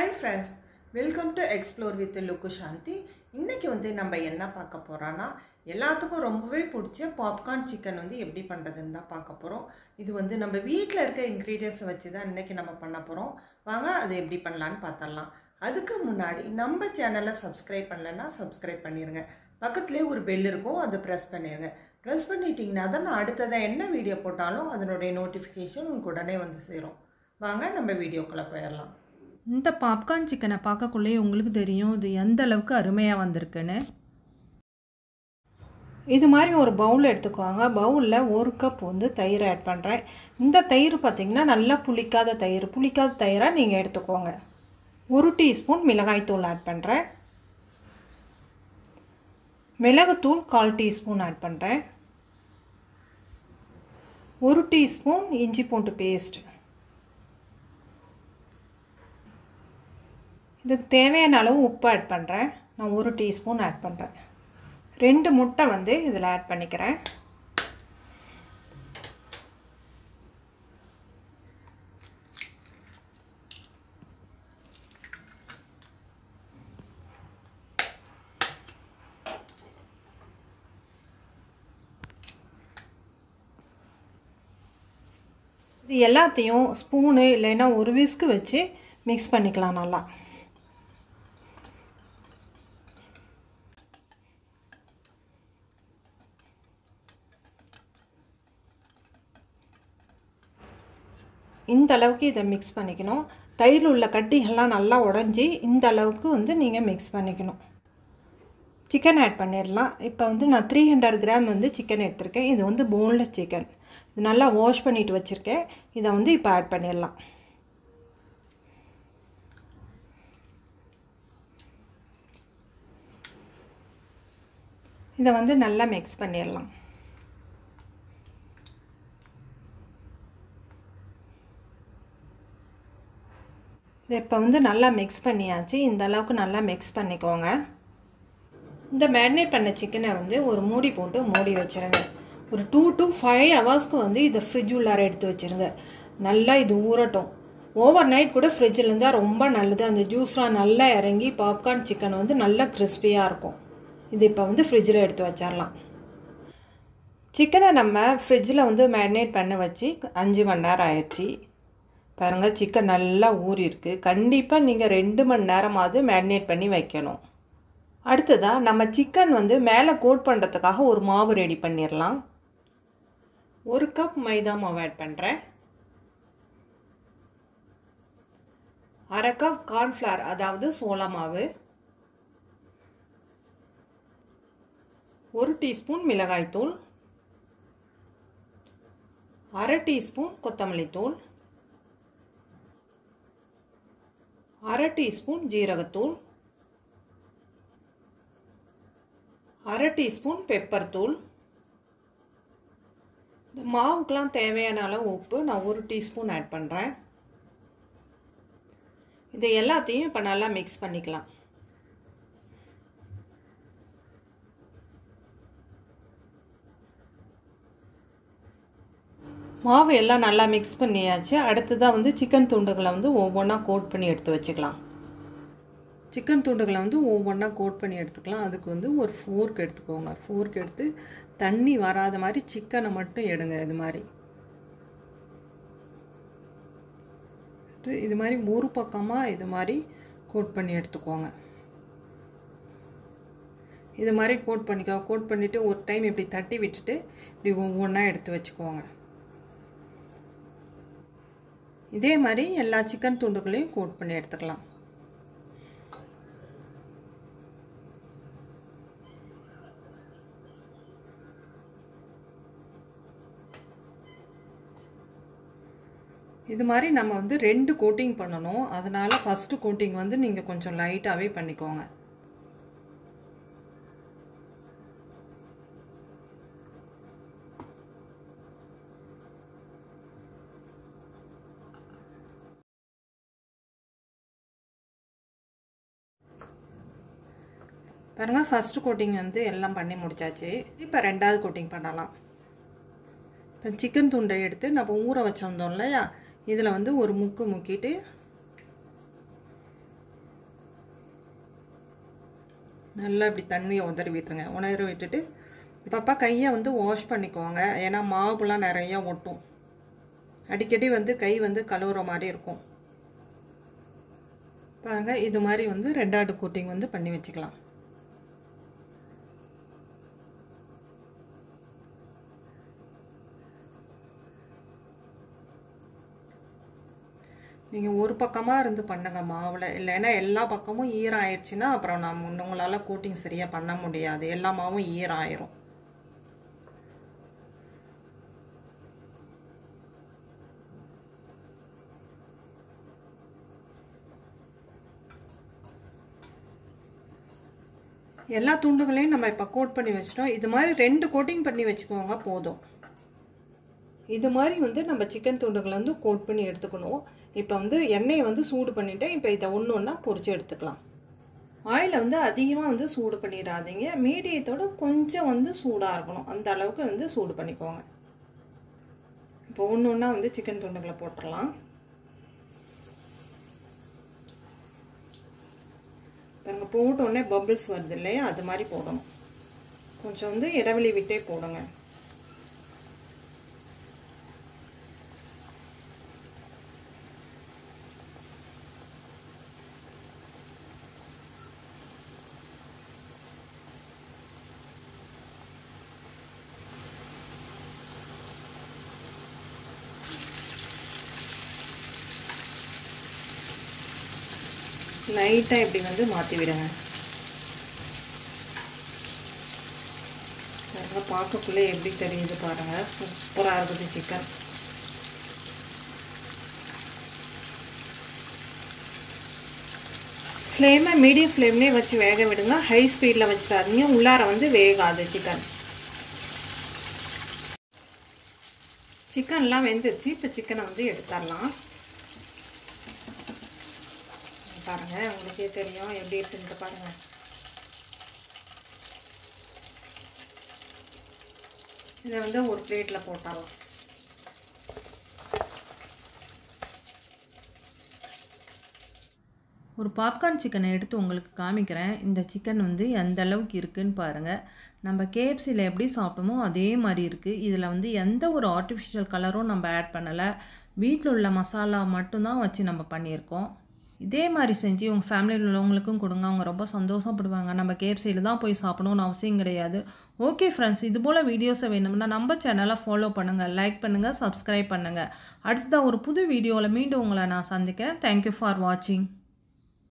hi friends welcome to explore with லுக்கு சாந்தி இன்னைக்கு வந்து நம்ம என்ன பார்க்க போகிறோன்னா எல்லாத்துக்கும் ரொம்பவே பிடிச்ச பாப்கார்ன் சிக்கன் வந்து எப்படி பண்ணுறதுன்னு தான் பார்க்க போகிறோம் இது வந்து நம்ம வீட்டில் இருக்க இன்க்ரீடியன்ஸை வச்சு தான் இன்றைக்கி நம்ம பண்ண போகிறோம் வாங்க அது எப்படி பண்ணலான்னு பார்த்துடலாம் அதுக்கு முன்னாடி நம்ம சேனலை சப்ஸ்கிரைப் பண்ணலைன்னா சப்ஸ்கிரைப் பண்ணிடுங்க பக்கத்துலேயே ஒரு பெல் இருக்கும் அதை ப்ரெஸ் பண்ணிடுங்க ப்ரெஸ் பண்ணிட்டீங்கன்னா தான் நான் அடுத்ததாக என்ன வீடியோ போட்டாலும் அதனுடைய நோட்டிஃபிகேஷன் உங்களுக்கு உடனே வந்து சேரும் வாங்க நம்ம வீடியோக்குள்ளே போயிடலாம் இந்த பாப்கார்ன் சிக்கனை பார்க்கக்குள்ளே உங்களுக்கு தெரியும் இது எந்த அளவுக்கு அருமையாக வந்திருக்குன்னு இது மாதிரி ஒரு பவுல் எடுத்துக்கோங்க பவுலில் ஒரு கப் வந்து தயிர் ஆட் பண்ணுறேன் இந்த தயிர் பார்த்திங்கன்னா நல்லா புளிக்காத தயிர் புளிக்காத தயிராக நீங்கள் எடுத்துக்கோங்க ஒரு டீஸ்பூன் மிளகாய்த்தூள் ஆட் பண்ணுறேன் மிளகுத்தூள் கால் டீஸ்பூன் ஆட் பண்ணுறேன் ஒரு டீஸ்பூன் இஞ்சி பூண்டு பேஸ்ட் இதுக்கு தேவையான அளவு உப்பு ஆட் பண்ணுறேன் நான் ஒரு டீஸ்பூன் ஆட் பண்ணுறேன் ரெண்டு முட்டை வந்து இதில் ஆட் பண்ணிக்கிறேன் இது எல்லாத்தையும் ஸ்பூனு இல்லைன்னா ஒரு விஸ்க்கு வச்சு மிக்ஸ் பண்ணிக்கலாம் நல்லா இந்த அளவுக்கு இதை மிக்ஸ் பண்ணிக்கணும் தயிரில் உள்ள கட்டிகள்லாம் நல்லா உடஞ்சி இந்த அளவுக்கு வந்து நீங்கள் மிக்ஸ் பண்ணிக்கணும் சிக்கன் ஆட் பண்ணிடலாம் இப்போ வந்து நான் த்ரீ ஹண்ட்ரட் கிராம் வந்து சிக்கன் எடுத்திருக்கேன் இது வந்து போன்லெஸ் சிக்கன் இது நல்லா வாஷ் பண்ணிட்டு வச்சுருக்கேன் இதை வந்து இப்போ ஆட் பண்ணிடலாம் இதை வந்து நல்லா மிக்ஸ் பண்ணிடலாம் இது இப்போ வந்து நல்லா மிக்ஸ் பண்ணியாச்சு இந்த அளவுக்கு நல்லா மிக்ஸ் பண்ணிக்கோங்க இந்த மேரினேட் பண்ண சிக்கனை வந்து ஒரு மூடி போட்டு மூடி வச்சுருங்க ஒரு டூ டு ஃபைவ் ஹவர்ஸ்க்கு வந்து இதை ஃப்ரிட்ஜ் உள்ளார எடுத்து வச்சுருங்க நல்லா இது ஊறட்டும் ஓவர் நைட் கூட ஃப்ரிட்ஜில் இருந்தால் ரொம்ப நல்லது அந்த ஜூஸ்லாம் நல்லா இறங்கி பாப்கார்ன் சிக்கன் வந்து நல்லா கிறிஸ்பியாக இருக்கும் இது இப்போ வந்து ஃப்ரிட்ஜில் எடுத்து வச்சிடலாம் சிக்கனை நம்ம ஃப்ரிட்ஜில் வந்து மேரினேட் பண்ண வச்சு அஞ்சு மணி நேரம் ஆயிடுச்சு பாருங்கள் சிக்கன் நல்லா ஊறிருக்கு கண்டிப்பாக நீங்கள் ரெண்டு மணி நேரமாவது மேரினேட் பண்ணி வைக்கணும் அடுத்ததாக நம்ம சிக்கன் வந்து மேலே கோட் பண்ணுறதுக்காக ஒரு மாவு ரெடி பண்ணிடலாம் ஒரு கப் மைதா மாவு ஆட் பண்ணுறேன் அரை கப் கார்ன்ஃப்ளவர் அதாவது சோளா மாவு ஒரு டீஸ்பூன் மிளகாய்த்தூள் அரை டீஸ்பூன் கொத்தமல்லி தூள் அரை டீஸ்பூன் ஜீரகத்தூள் அரை டீஸ்பூன் பெப்பர் தூள் இந்த மாவுக்கெலாம் தேவையான அளவு உப்பு நான் ஒரு டீஸ்பூன் ஆட் பண்ணுறேன் இதை எல்லாத்தையும் இப்போ நல்லா மிக்ஸ் பண்ணிக்கலாம் மாவு எல்லாம் நல்லா மிக்ஸ் பண்ணியாச்சு அடுத்ததாக வந்து சிக்கன் துண்டுகளை வந்து ஒவ்வொன்றா கோட் பண்ணி எடுத்து வச்சுக்கலாம் சிக்கன் துண்டுகளை வந்து ஒவ்வொன்றா கோட் பண்ணி எடுத்துக்கலாம் அதுக்கு வந்து ஒரு ஃபோர்க் எடுத்துக்கோங்க ஃபோர்க் எடுத்து தண்ணி வராத மாதிரி சிக்கனை மட்டும் எடுங்க இது மாதிரி இது மாதிரி ஒரு பக்கமாக இது மாதிரி கோட் பண்ணி எடுத்துக்கோங்க இது மாதிரி கோட் பண்ணிக்கோ கோட் பண்ணிவிட்டு ஒரு டைம் இப்படி தட்டி விட்டுட்டு இப்படி ஒவ்வொன்றா எடுத்து வச்சுக்கோங்க இதே மாதிரி எல்லா சிக்கன் துண்டுகளையும் கோட் பண்ணி எடுத்துக்கலாம் இது மாதிரி நம்ம வந்து ரெண்டு கோட்டிங் பண்ணணும் அதனால் ஃபஸ்ட்டு கோட்டிங் வந்து நீங்கள் கொஞ்சம் லைட்டாகவே பண்ணிக்கோங்க பாருங்கள் ஃபஸ்ட்டு கோட்டிங் வந்து எல்லாம் பண்ணி முடிச்சாச்சு இப்போ ரெண்டாவது கோட்டிங் பண்ணலாம் இப்போ சிக்கன் துண்டை எடுத்து நம்ம ஊற வச்சுருந்தோம் இல்லையா இதில் வந்து ஒரு முக்கு முக்கிட்டு நல்லா இப்படி தண்ணியை உதறி விட்டுருங்க உணர விட்டுட்டு இப்பப்போ கையை வந்து வாஷ் பண்ணிக்கோங்க ஏன்னா மாவுலாம் நிறையா ஒட்டும் அடிக்கடி வந்து கை வந்து கழுவுற மாதிரி இருக்கும் பாருங்க இது மாதிரி வந்து ரெண்டாவது கோட்டிங் வந்து பண்ணி வச்சுக்கலாம் நீங்கள் ஒரு பக்கமாக இருந்து பண்ணுங்க மாவில் இல்லைன்னா எல்லா பக்கமும் ஈரம் ஆயிடுச்சுன்னா அப்புறம் நம்ம உங்களால் கோட்டிங் சரியாக பண்ண முடியாது எல்லா மாவும் ஈரம் ஆயிரும் எல்லா துண்டுகளையும் நம்ம இப்போ கோட் பண்ணி வச்சிட்டோம் இது மாதிரி ரெண்டு கோட்டிங் பண்ணி வச்சுக்கோங்க போதும் இது மாதிரி வந்து நம்ம சிக்கன் துண்டுகளை வந்து கோட் பண்ணி எடுத்துக்கணும் இப்போ வந்து எண்ணெயை வந்து சூடு பண்ணிவிட்டேன் இப்போ இதை ஒன்று ஒன்றா பொரிச்சு எடுத்துக்கலாம் ஆயிலை வந்து அதிகமாக வந்து சூடு பண்ணிடாதீங்க மீடியத்தோட கொஞ்சம் வந்து சூடாக இருக்கணும் அந்த அளவுக்கு வந்து சூடு பண்ணிக்கோங்க இப்போ ஒன்று ஒன்றா வந்து சிக்கன் துண்டுகளை போட்டுடலாம் பாருங்க போட்ட உடனே பபிள்ஸ் வருது இல்லையா அது மாதிரி போடணும் கொஞ்சம் வந்து இடைவெளி விட்டே போடுங்க லைட்டாக இப்படி வந்து மாற்றி விடுங்க பாருங்க பார்க்கக்குள்ளே எப்படி தெரியுது பாருங்கள் சூப்பராக இருக்குது சிக்கன் ஃப்ளேமை மீடியம் ஃப்ளேம்லேயே வச்சு வேக விடுங்க ஹை ஸ்பீடில் வச்சிடாதீங்க உள்ளார வந்து வேகாது சிக்கன் சிக்கன்லாம் வெந்துருச்சு இப்போ சிக்கனை வந்து எடுத்துடலாம் பாருங்க உங்களுக்கே தெரியும் எப்படி இருக்குன்னு பாருங்க இதை வந்து ஒரு பிளேட்டில் போட்டாலும் ஒரு பாப்கார்ன் சிக்கனை எடுத்து உங்களுக்கு காமிக்கிறேன் இந்த சிக்கன் வந்து எந்த அளவுக்கு இருக்குன்னு பாருங்கள் நம்ம கேஎஃப்சியில் எப்படி சாப்பிட்டோமோ அதே மாதிரி இருக்குது இதில் வந்து எந்த ஒரு ஆர்டிஃபிஷியல் கலரும் நம்ம ஆட் பண்ணலை வீட்டில் உள்ள மசாலா மட்டும்தான் வச்சு நம்ம பண்ணியிருக்கோம் இதே மாதிரி செஞ்சு உங்கள் ஃபேமிலியில் உள்ளவங்களுக்கும் கொடுங்க அவங்க ரொம்ப சந்தோஷப்படுவாங்க நம்ம கேஎஃப்சியில் தான் போய் சாப்பிடணும்னு அவசியம் கிடையாது ஓகே ஃப்ரெண்ட்ஸ் இது போல் வீடியோஸை வேணும்னா நம்ம சேனலை ஃபாலோ பண்ணுங்கள் லைக் பண்ணுங்கள் சப்ஸ்கிரைப் பண்ணுங்கள் அடுத்ததாக ஒரு புது வீடியோவில் மீண்டும் உங்களை நான் சந்திக்கிறேன் தேங்க்யூ ஃபார் வாட்சிங்